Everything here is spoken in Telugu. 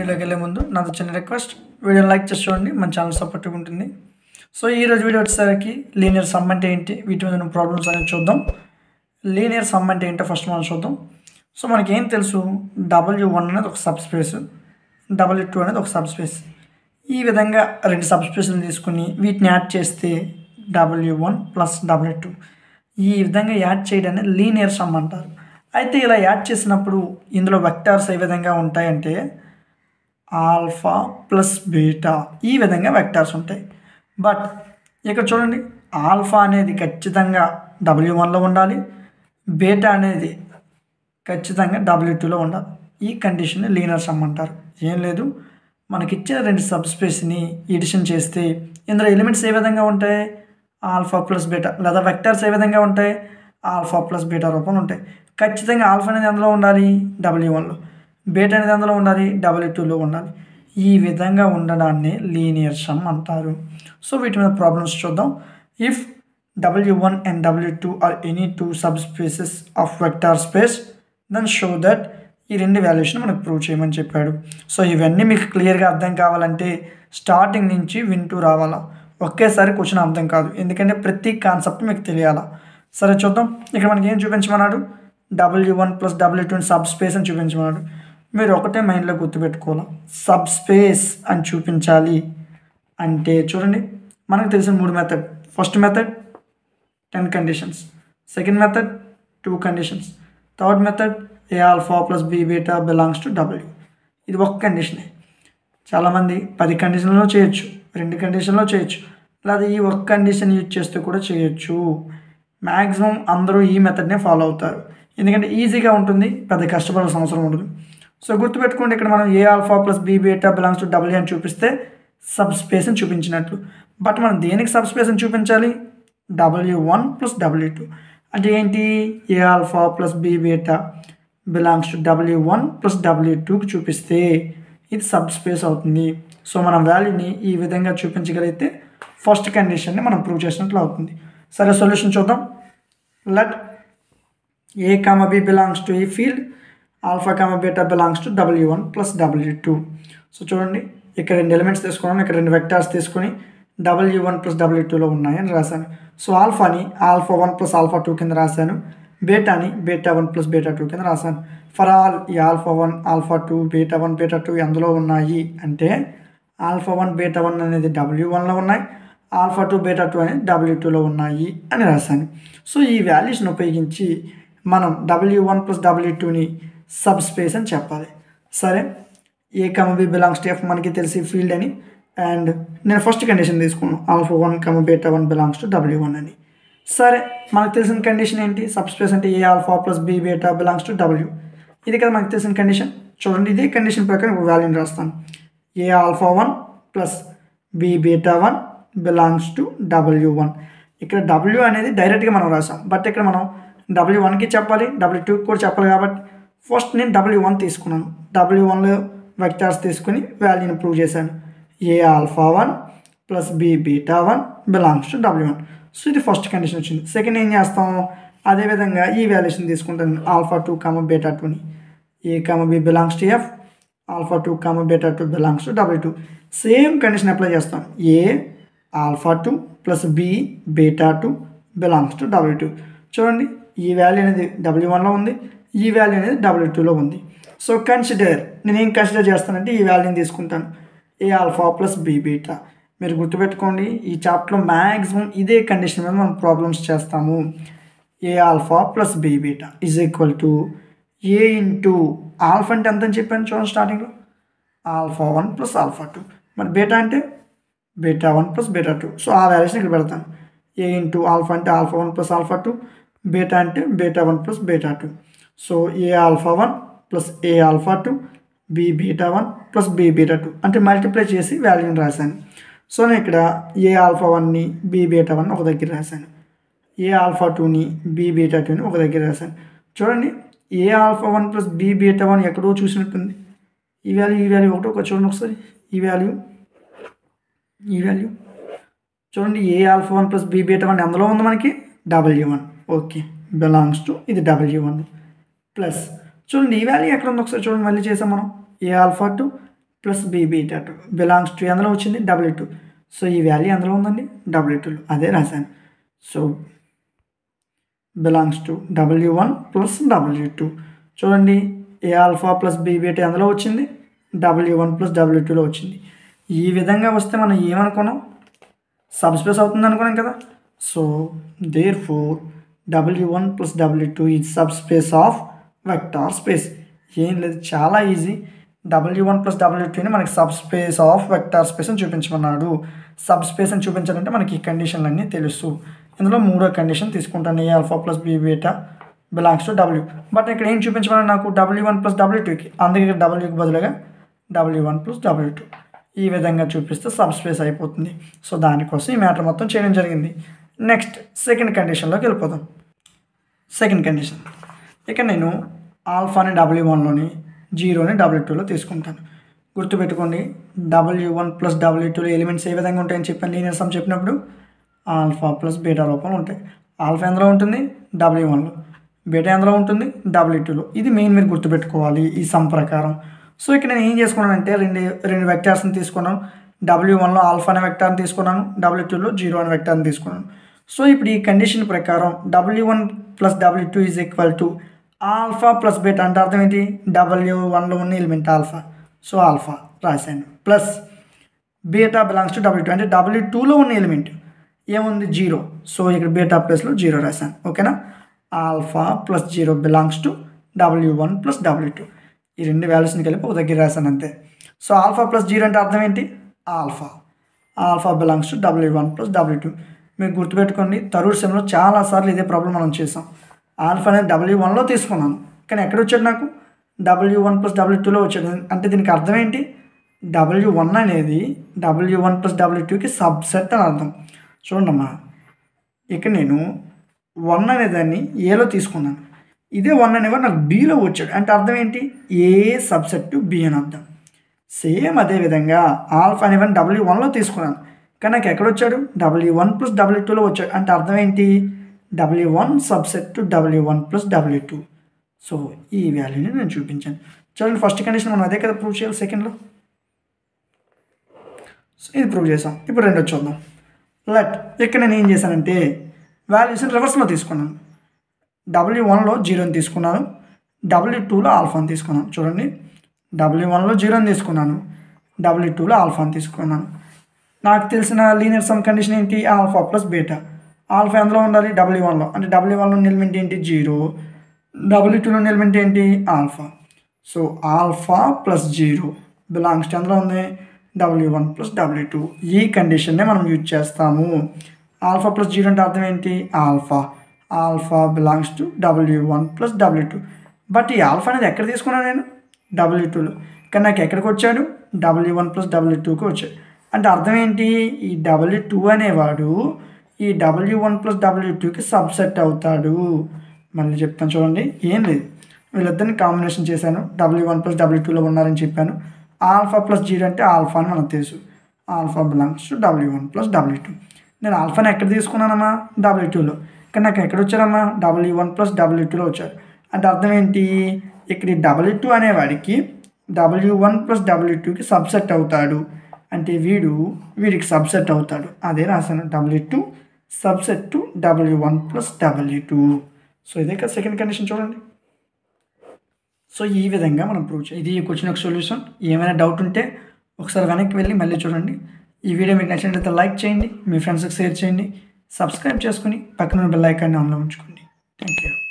వీడియోకి వెళ్ళే ముందు నాది చిన్న రిక్వెస్ట్ వీడియో లైక్ చేసి చూడండి మన ఛానల్ సపోర్ట్గా ఉంటుంది సో ఈ రోజు వీడియో వచ్చేసరికి లీనియర్ సమ్ అంటే ఏంటి వీటి మీద ఉన్న ప్రాబ్లమ్స్ అనేది చూద్దాం లీనియర్ సమ్ అంటే ఏంటో ఫస్ట్ మనం చూద్దాం సో మనకి ఏం తెలుసు డబ్ల్యూ వన్ అనేది ఒక సబ్ స్పేస్ డబ్ల్యూ టూ అనేది ఒక సబ్ స్పేస్ ఈ విధంగా రెండు సబ్ స్పేస్లు తీసుకుని వీటిని యాడ్ చేస్తే W one plus W two ఈ విధంగా యాడ్ చేయడాన్ని లీనియర్ సమ్ అంటారు అయితే ఇలా యాడ్ చేసినప్పుడు ఇందులో వెక్టార్స్ ఏ విధంగా ఉంటాయంటే ఆల్ఫా ప్లస్ బీటా ఈ విధంగా వెక్టార్స్ ఉంటాయి బట్ ఇక్కడ చూడండి ఆల్ఫా అనేది ఖచ్చితంగా డబ్ల్యూ వన్లో ఉండాలి బీటా అనేది ఖచ్చితంగా డబ్ల్యూ టూలో ఉండాలి ఈ కండిషన్ని లీనర్ సమ్ అంటారు ఏం లేదు మనకిచ్చిన రెండు సబ్ స్పేస్ని ఎడిషన్ చేస్తే ఇందులో ఎలిమెంట్స్ ఏ విధంగా ఉంటాయి ఆల్ఫా ప్లస్ బీటా లేదా వెక్టర్స్ ఏ విధంగా ఉంటాయి ఆల్ఫా ప్లస్ బీటా రూపంలో ఉంటాయి ఖచ్చితంగా ఆల్ఫా అనేది అందులో ఉండాలి డబ్ల్యూ వన్లో బీటా అనేది అందులో ఉండాలి డబ్ల్యూ టూలో ఉండాలి ఈ విధంగా ఉండడాన్ని లీనియర్ సమ్ అంటారు సో వీటి మీద ప్రాబ్లమ్స్ చూద్దాం if W one and W two are any two subspaces of vector space then show that ఈ రెండు వాల్యుయేషన్ మనకు ప్రూవ్ చేయమని చెప్పాడు సో ఇవన్నీ మీకు క్లియర్గా అర్థం కావాలంటే స్టార్టింగ్ నుంచి వింటూ రావాలా ఒకేసారి క్వశ్చన్ అర్థం కాదు ఎందుకంటే ప్రతి కాన్సెప్ట్ మీకు తెలియాలా సరే చూద్దాం ఇక్కడ మనకి ఏం చూపించమన్నాడు W one plus W two subspace అని చూపించమన్నాడు మీరు ఒకటే మైండ్లో గుర్తుపెట్టుకోవాలి సబ్ స్పేస్ అని చూపించాలి అంటే చూడండి మనకు తెలిసిన మూడు method first method ten conditions second method two conditions third method a alpha plus be beta belongs to W ఇది ఒక కండిషనే చాలామంది పది కండిషన్లో చేయొచ్చు రెండు కండిషన్లో చేయొచ్చు లేదా ఈ ఒక్క కండిషన్ యూజ్ చేస్తూ కూడా చేయొచ్చు మ్యాక్సిమం అందరూ ఈ మెథడ్నే ఫాలో అవుతారు ఎందుకంటే ఈజీగా ఉంటుంది పెద్ద కష్టపడాల్సిన అవసరం ఉండదు సో గుర్తుపెట్టుకోండి ఇక్కడ మనం ఏ alpha plus be beta belongs to W అని చూపిస్తే సబ్ స్పేస్ అని చూపించినట్లు బట్ మనం దేనికి సబ్ స్పేస్ అని చూపించాలి W one plus W two అంటే ఏంటి a alpha plus be beta belongs to W one plus W టూకి చూపిస్తే ఇది సబ్ స్పేస్ అవుతుంది సో మనం వాల్యూని ఈ విధంగా చూపించగలిగితే ఫస్ట్ కండిషన్ని మనం ప్రూవ్ చేసినట్లు అవుతుంది సరే సొల్యూషన్ చూద్దాం let a comma b belongs to ఈ field alpha comma beta belongs to W one plus W two so చూడండి ఇక్కడ రెండు ఎలిమెంట్స్ తీసుకున్నాను ఇక్కడ రెండు వెక్టార్స్ తీసుకుని డబ్ల్యూ వన్ ప్లస్ డబ్ల్యూ టూలో ఉన్నాయని రాశాను సో ఆల్ఫాని alpha one plus alpha two కింద రాశాను బీటాని beta one plus beta two కింద రాశాను ఫర్ ఆల్ ఈ alpha one alpha two beta one beta two ఎందులో ఉన్నాయి అంటే ఆల్ఫా వన్ బీటా వన్ అనేది డబ్ల్యూ వన్లో ఉన్నాయి ఆల్ఫా టూ బీటా టూ అనేది డబ్ల్యూ టూలో ఉన్నాయి అని రాశాను సో ఈ వాల్యూస్ని ఉపయోగించి మనం డబ్ల్యూ వన్ ప్లస్ డబ్ల్యూ టూని సబ్ స్పేస్ అని చెప్పాలి సరే a comma B belongs to F మనకి తెలిసి ఫీల్డ్ అని అండ్ నేను ఫస్ట్ కండిషన్ తీసుకున్నాను alpha one comma beta one belongs to W one అని సరే మనకు తెలిసిన కండిషన్ ఏంటి సబ్ స్పేస్ అంటే a alpha plus b beta belongs to W ఇది కదా మనకు తెలిసిన కండిషన్ చూడండి ఇదే కండిషన్ ప్రకారం ఇప్పుడు వాల్యూని రాస్తాను a alpha one plus b beta one belongs to W one ఇక్కడ డబ్ల్యూ అనేది డైరెక్ట్గా మనం రాసాం బట్ ఇక్కడ మనం డబ్ల్యూ వన్కి చెప్పాలి డబ్ల్యూ టూకి కూడా చెప్పాలి కాబట్టి ఫస్ట్ నేను డబ్ల్యూ వన్ తీసుకున్నాను డబ్ల్యూ వన్లో వెక్టార్స్ తీసుకుని వాల్యూని ప్రూవ్ చేశాను a alpha one plus b beta one belongs to W one so ఇది ఫస్ట్ కండిషన్ వచ్చింది సెకండ్ ఏం చేస్తాం అదేవిధంగా ఈ వాల్యూషన్ తీసుకుంటాను ఆల్ఫా టూ కామ బీటా టూని a comma b belongs to F alpha two comma beta two belongs to W two same condition apply చేస్తాం a alpha two plus b beta two belongs to W two చూడండి ఈ వాల్యూ అనేది డబ్ల్యూ వన్లో ఉంది ఈ వాల్యూ అనేది డబ్ల్యూ టూలో ఉంది సో కన్సిడర్ నేను ఏం కన్సిడర్ చేస్తానంటే ఈ వాల్యూని తీసుకుంటాను ఏ ఆల్ఫా ప్లస్ బి బీటా మీరు గుర్తుపెట్టుకోండి ఈ చాప్టర్లో మ్యాక్సిమం ఇదే కండిషన్ మీద మనం ప్రాబ్లమ్స్ చేస్తాము a alpha plus b beta is equal to a into alpha అంటే ఎంత అని చెప్పాను చూడండి స్టార్టింగ్లో alpha one plus alpha two మరి బీటా అంటే beta one plus beta two so ఆ వాల్యూషన్ ఇక్కడ పెడతాను ఏ ఇంటూ ఆల్ఫా అంటే alpha one plus alpha two beta అంటే beta one plus beta two so a alpha one plus a alpha two b beta one plus b beta two అంటే మల్టిప్లై చేసి వాల్యూని రాశాను సో నేను ఇక్కడ ఏ ఆల్ఫా వన్ని బి బీటా వన్ ఒక దగ్గర రాశాను ఏ ఆల్ఫా టూని బి బీటా టూని ఒక దగ్గర రాశాను చూడండి ఏ alpha one plus b beta one ఎక్కడో చూసినట్టుంది ఈ వాల్యూ ఈ వాల్యూ ఒకటి ఒక చూడండి ఒకసారి ఈ వాల్యూ ఈ వాల్యూ చూడండి ఏ alpha one plus b beta one అందులో ఉంది మనకి W one okay belongs to ఇది డబ్ల్యూ వన్ ప్లస్ చూడండి ఈ వాల్యూ ఎక్కడ ఉంది ఒకసారి చూడండి మళ్ళీ చేసాం మనం ఏ alpha two plus be beta two belongs to అందులో వచ్చింది డబ్ల్యూ టూ సో ఈ వాల్యూ అందులో ఉందండి డబ్ల్యూ టూలో అదే రాశాను so belongs to W one plus W two చూడండి ఏ ఆల్ఫా ప్లస్ బీ బీటా అందులో వచ్చింది డబ్ల్యూ వన్ ప్లస్ డబ్ల్యూ టూలో వచ్చింది ఈ విధంగా వస్తే మనం ఏమనుకున్నాం సబ్ స్పేస్ అవుతుంది అనుకున్నాం కదా so therefore W one plus W two ఈ subspace of vector space ఏం లేదు చాలా easy W one plus W టూని మనకి subspace of vector space అని చూపించమన్నాడు సబ్ స్పేస్ అని చూపించాలంటే మనకి ఈ కండిషన్లన్నీ తెలుసు ఇందులో మూడో కండిషన్ తీసుకుంటాను ఏ alpha plus be beta belongs to W but ఇక్కడ ఏం చూపించమని నాకు డబ్ల్యూ వన్ ప్లస్ డబ్ల్యూ టూకి అందుకే ఇక్కడ డబ్ల్యూకి బదులుగా W one plus W two ఈ విధంగా చూపిస్తే సబ్ స్పేస్ అయిపోతుంది సో దానికోసం ఈ మ్యాటర్ మొత్తం చేయడం జరిగింది నెక్స్ట్ సెకండ్ కండిషన్లోకి వెళ్ళిపోదాం సెకండ్ కండిషన్ ఇక నేను ఆల్ఫాని డబ్ల్యూ వన్లోని జీరోని డబ్ల్యూ టూలో తీసుకుంటాను గుర్తుపెట్టుకోండి డబ్ల్యూ వన్ ప్లస్ డబ్ల్యూ టూలో ఎలిమెంట్స్ ఏ విధంగా ఉంటాయని చెప్పాను లీనియర్ సమ్ చెప్పినప్పుడు ఆల్ఫా ప్లస్ బీటా రూపంలో ఉంటాయి ఆల్ఫా ఎందులో ఉంటుంది డబ్ల్యూ వన్లో బీటా ఎందులో ఉంటుంది డబ్ల్యూ టూలో ఇది మెయిన్ మీరు గుర్తుపెట్టుకోవాలి ఈ సమ్ ప్రకారం సో ఇక్కడ నేను ఏం చేసుకున్నానంటే రెండు రెండు వెక్టార్స్ని తీసుకున్నాను డబ్ల్యూ వన్లో ఆల్ఫా అనే వెక్టార్ని తీసుకున్నాను డబ్ల్యూ టూలో జీరో అనే వెక్టార్ని తీసుకున్నాను సో ఇప్పుడు ఈ కండిషన్ ప్రకారం W one plus W two is equal to alpha plus beta అంటే అర్థం ఏంటి డబ్ల్యూ వన్లో ఉన్న ఎలిమెంట్ ఆల్ఫా సో ఆల్ఫా రాశాను plus beta belongs to W two అంటే డబ్ల్యూ టూలో ఉన్న ఎలిమెంట్ ఏముంది జీరో సో ఇక్కడ బీటా ప్లస్లో జీరో రాశాను ఓకేనా alpha plus zero belongs to W one plus W two ఈ రెండు వాల్యూస్ని కలిపి ఒక దగ్గర రాశాను అంతే సో ఆల్ఫా ప్లస్ జీరో అంటే అర్థం ఏంటి alpha alpha belongs to W one plus W two మీరు గుర్తుపెట్టుకోండి తరూర్ సెమ్లో చాలాసార్లు ఇదే ప్రాబ్లం మనం చేసాం ఆల్ఫా అనేది డబ్ల్యూ వన్లో తీసుకున్నాను కానీ ఎక్కడ వచ్చాడు నాకు డబ్ల్యూ వన్ ప్లస్ డబ్ల్యూ టూలో వచ్చాడు అంటే దీనికి అర్థం ఏంటి డబ్ల్యూ వన్ అనేది డబ్ల్యూ వన్ ప్లస్ డబ్ల్యూ టూకి సబ్సెట్ అని అర్థం చూడమ్మా ఇక్కడ నేను వన్ అనే దాన్ని ఏలో తీసుకున్నాను ఇదే వన్ అనేవాడు నాకు బీలో వచ్చాడు అంటే అర్థం ఏంటి ఏ సబ్సెట్ బి అని అర్థం సేమ్ అదే విధంగా ఆల్ఫా అనేవాడిని డబ్ల్యూ వన్లో తీసుకున్నాను కానీ నాకు ఎక్కడ వచ్చాడు డబ్ల్యూ వన్ ప్లస్ డబ్ల్యూ టూలో వచ్చాడు అంటే అర్థం ఏంటి W one subset to W one plus W two so ఈ వాల్యూని నేను చూపించాను చూడండి ఫస్ట్ కండిషన్ మనం అదే కదా ప్రూవ్ చేయాలి సెకండ్లో సో ఇది ప్రూవ్ చేసాం ఇప్పుడు రెండో చూద్దాం లెట్ ఇక్కడ నేను ఏం చేశానంటే వాల్యూస్ని రివర్స్లో తీసుకున్నాను డబ్ల్యూ వన్లో జీరోని తీసుకున్నాను డబ్ల్యూ టూలో ఆల్ఫాని తీసుకున్నాను చూడండి డబ్ల్యూ వన్లో జీరోని తీసుకున్నాను డబ్ల్యూ టూలో ఆల్ఫాని తీసుకున్నాను నాకు తెలిసిన లీనియర్ సమ్ కండిషన్ ఏంటి ఆల్ఫా ప్లస్ బీటా ఆల్ఫా ఎందులో ఉండాలి డబ్ల్యూ వన్లో అంటే డబ్ల్యూ వన్లో ఎలిమెంట్ ఏంటి జీరో డబ్ల్యూ టూలో ఎలిమెంట్ ఏంటి alpha so alpha plus zero belongs to ఎందులో ఉంది W one plus W two ఈ కండిషన్నే మనం యూజ్ చేస్తాము ఆల్ఫా ప్లస్ జీరో అంటే అర్థం ఏంటి alpha alpha belongs to W one plus W two but ఈ ఆల్ఫా అనేది ఎక్కడ తీసుకున్నాను నేను డబ్ల్యూ టూలో కానీ నాకు ఎక్కడికి వచ్చాడు డబ్ల్యూ వన్ ప్లస్ డబ్ల్యూ టూకి వచ్చాడు అంటే అర్థం ఏంటి ఈ డబ్ల్యూ టూ అనేవాడు ఈ డబ్ల్యూ వన్ ప్లస్ డబ్ల్యూ టూకి సబ్సెట్ అవుతాడు మళ్ళీ చెప్తాను చూడండి ఏం లేదు వీళ్ళిద్దరిని కాంబినేషన్ చేశాను డబ్ల్యూ వన్ ప్లస్ డబ్ల్యూ టూలో ఉన్నారని చెప్పాను ఆల్ఫా ప్లస్ జీరో అంటే ఆల్ఫా అని మనకు తెలుసు alpha belongs to W one plus W two నేను ఆల్ఫాని ఎక్కడ తీసుకున్నానమ్మా డబ్ల్యూ టూలో కానీ నాకు ఎక్కడ వచ్చారమ్మా డబ్ల్యూ వన్ ప్లస్ డబ్ల్యూ టూలో వచ్చారు అంటే అర్థం ఏంటి ఇక్కడ డబ్ల్యూ టూ అనేవాడికి డబ్ల్యూ వన్ ప్లస్ డబ్ల్యూ టూకి సబ్సెట్ అవుతాడు అంటే వీడు వీడికి సబ్సెట్ అవుతాడు అదే రాశాను W two subset to W one plus W two so ఇదే కదా సెకండ్ కండిషన్ చూడండి సో ఈ విధంగా మనం ప్రూవ్ చేయాలి ఇది ఈ క్వశ్చన్ యొక్క సొల్యూషన్ ఏమైనా డౌట్ ఉంటే ఒకసారి వెనక్కి వెళ్ళి మళ్ళీ చూడండి ఈ వీడియో మీకు నచ్చినట్లయితే లైక్ చేయండి మీ ఫ్రెండ్స్కి షేర్ చేయండి సబ్స్క్రైబ్ చేసుకుని పక్కన బెల్ ఐకాన్ని ఆన్లో ఉంచుకోండి థ్యాంక్ యూ